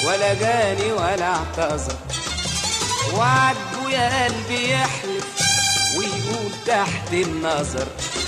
ولا جاني ولا اعتذر وعجبه يا قلبي يحلف ويقول تحت النظر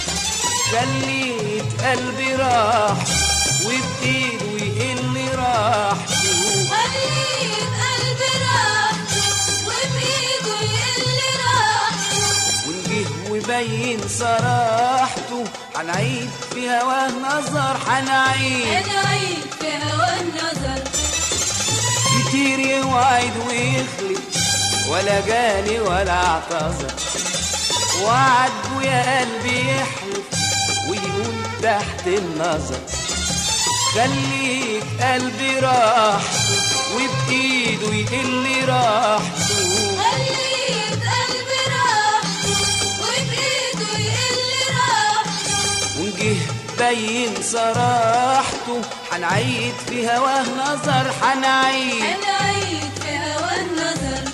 خليت قلبي راح وبإيده يقل راحته خليت قلبي راحته وبإيده يقل راحته ونجه وبين صراحته هنعيد في هواه نظر هنعيد أنا عيد في هوى النظر كتير يوعد ويخلف ولا جاني ولا اعتذر وعجبه يا قلبي يحلف ويقول تحت النظر خليك قلبي راحته وبإيده يقل راحته خليت قلبي راحته وبإيده يقل راحته ونجه بين صراحته هنعيد في هواه نظر هنعيد أنا عيد في هوى النظر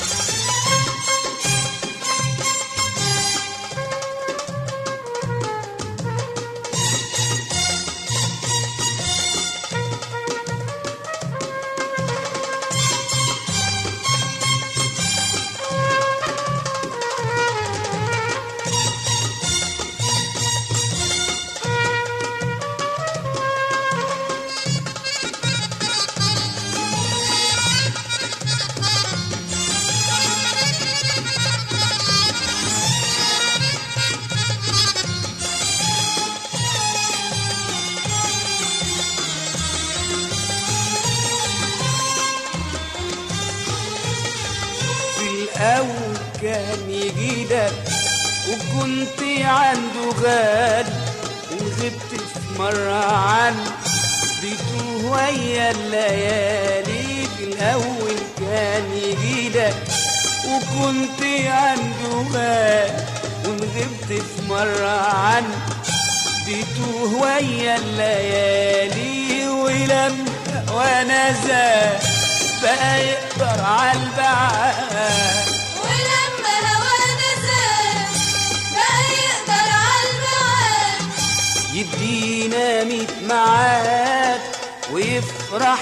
في الأول كان يجيلك وكنت عنده غال وغبت في مرة عنه بيتوه ويا الليالي في الأول كان يجيلك وكنت عنده غال وغبت في مرة عنه بيتوه ويا الليالي ولما وانا زاد بقى يقدر على البعاد ولما هوانا زاد بقى يقدر عالبعاد يدينا ميت معاد ويفرح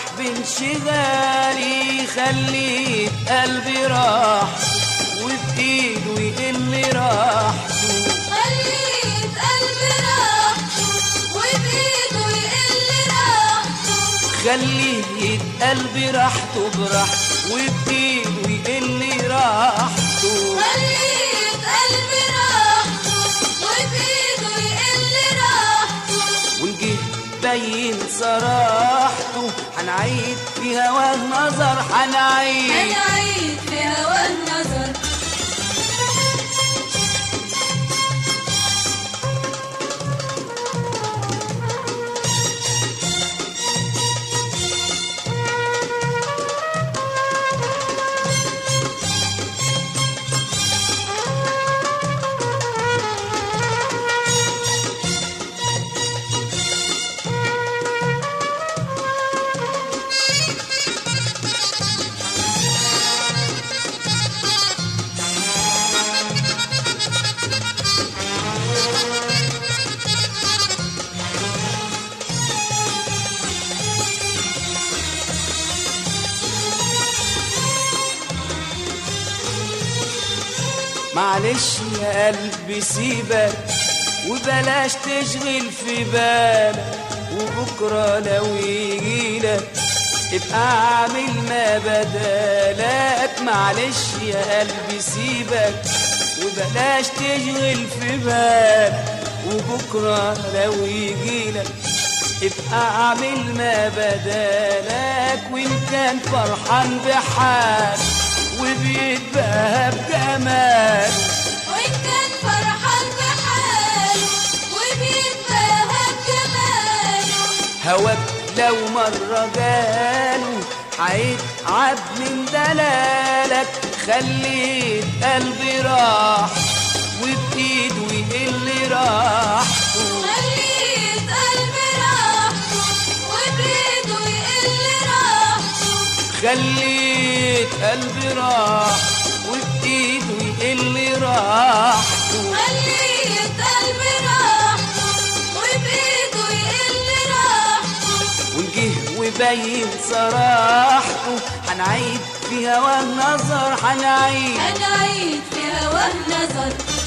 بانشغالي خليت قلبي راح وبإيده يقل راحته خليت قلبي راحته وبإيده يقل راحته خليه قلبي راحته براحته وبإيده يقل راحته خليت قلبي راحته وبإيده يقل راحته ونجه بين صراحته هنعيد في هواه نظر هنعيد أنا عيد في هوى النظر معلش يا قلبي سيبك وبلاش تشغل في بالك وبكرة لو يجيلك ابقى اعمل ما بدالك معلش يا قلبي سيبك وبلاش تشغل في بالك وبكرة لو يجيلك ابقى اعمل ما بدالك وان كان فرحان بحال وبيتباهى بجمال وإن كان فرحان بحاله وبيتباهى بجماله هواك لو مرة جاله هيتعب من دلالك خليت قلبي راح وبإيده يقل راحته خليت قلبي راحته وبإيده يقل راحته خليت قلبي راح وبإيده يقل راحته خليت قلبي راحته وبإيده يقل راحته ونجه ويبين صراحته هنعيد في هواه نظر هنعيد هنعيد في هواه نظر